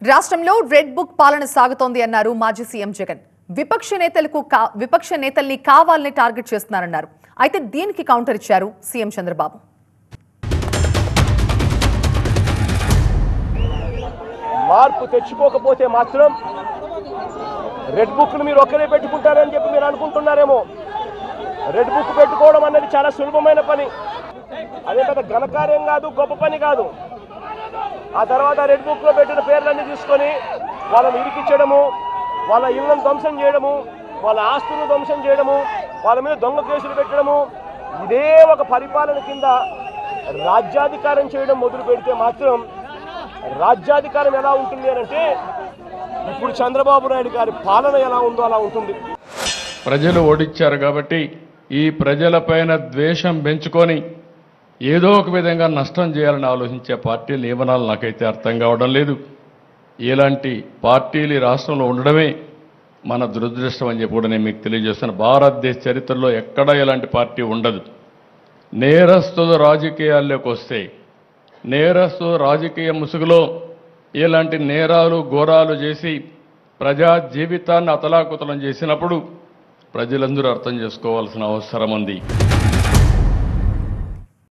రాష్ట్రంలో red book పాలన సాగుతోంది అన్నారు మాజీ సీఎం జగన్ విపక్ష నేతలకు కా- విపక్ష నేతల్ని కావాలని టార్గెట్ చేస్తున్నారన్నారు అయితే దీనికి కౌంటర్ ఇచ్చారు సీఎం చంద్రబాబు మార్పు తెచ్చుకోకపోతే మాత్రం రెడ్ బుక్ను మీరు ఒక్కరే పెట్టుకుంటారని చెప్పి మీరు అనుకుంటున్నారేమో రెడ్ బుక్ పెట్టుకోవడం అనేది చాలా సులభమైన పని అదే పెద్ద ఘనకార్యం కాదు గొప్ప పని కాదు ఆ తర్వాత రెడ్ బుక్లో పెట్టిన పేర్లన్నీ తీసుకొని వాళ్ళని ఇరికించడము వాళ్ళ ఇళ్లను ధ్వంసం చేయడము వాళ్ళ ఆస్తులను ధ్వంసం చేయడము వాళ్ళ మీద దొంగ కేసులు పెట్టడము ఇదే ఒక పరిపాలన కింద రాజ్యాధికారం చేయడం మొదలు పెడితే మాత్రం రాజ్యాధికారం ఎలా ఉంటుంది అని అంటే ఇప్పుడు చంద్రబాబు నాయుడు గారి పాలన ఎలా ఉందో అలా ఉంటుంది ప్రజలు ఓడిచ్చారు కాబట్టి ఈ ప్రజలపైన ద్వేషం పెంచుకొని ఏదో ఒక విధంగా నష్టం చేయాలని ఆలోచించే పార్టీలు ఏమనాలి నాకైతే అర్థం కావడం లేదు ఇలాంటి పార్టీలు ఈ రాష్ట్రంలో ఉండడమే మన దురదృష్టం అని చెప్పి కూడా నేను మీకు తెలియజేస్తాను భారతదేశ చరిత్రలో ఎక్కడా ఇలాంటి పార్టీ ఉండదు నేరస్తులు రాజకీయాల్లోకి వస్తే నేరస్తు రాజకీయ ముసుగులో ఇలాంటి నేరాలు ఘోరాలు చేసి ప్రజా జీవితాన్ని అతలాకుతలం చేసినప్పుడు ప్రజలందరూ అర్థం చేసుకోవాల్సిన అవసరం ఉంది